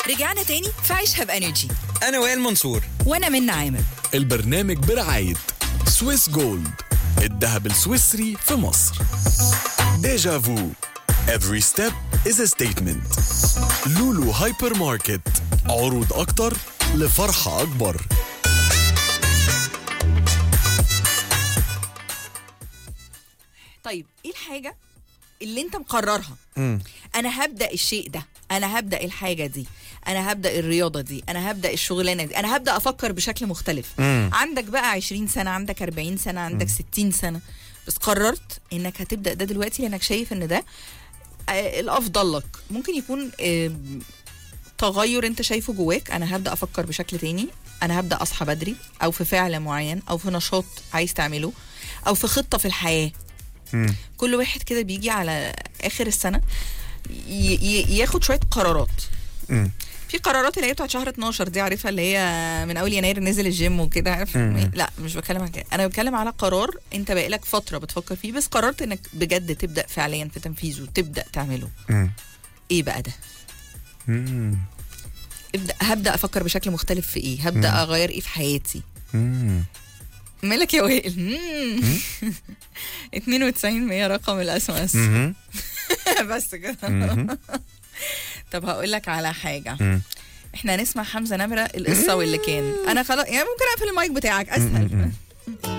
رجعنا تاني في عيشها بانرجي انا وائل منصور وانا من عامر البرنامج برعاية سويس جولد الذهب السويسري في مصر ديجا فو Every step is a statement لولو هايبر ماركت عروض أكتر لفرحة أكبر طيب ايه الحاجه اللي انت مقررها انا هبدا الشيء ده انا هبدا الحاجه دي انا هبدا الرياضه دي انا هبدا الشغلانه دي انا هبدا افكر بشكل مختلف عندك بقى 20 سنه عندك 40 سنه عندك 60 سنه بس قررت انك هتبدا ده دلوقتي لانك شايف ان ده آه، الافضل لك ممكن يكون آه، تغير انت شايفه جواك انا هبدا افكر بشكل تاني انا هبدا اصحى بدري او في فعل معين او في نشاط عايز تعمله او في خطه في الحياه كل واحد كده بيجي على اخر السنه ي- ي- ياخد شويه قرارات في قرارات اللي هي بتاعت شهر 12 دي عارفها اللي هي من اول يناير نزل الجيم وكده عارف لا مش بتكلم عن كده انا بتكلم على قرار انت بقالك فتره بتفكر فيه بس قررت انك بجد تبدا فعليا في تنفيذه تبدا تعمله ايه بقى ده ابدا هبدا افكر بشكل مختلف في ايه هبدا اغير ايه في حياتي مالك يا وائل مم. 92 100 رقم الاس ام اس بس كده طب هقول لك على حاجه احنا هنسمع حمزه نمره القصه واللي كان انا خلاص يعني ممكن اقفل المايك بتاعك اسهل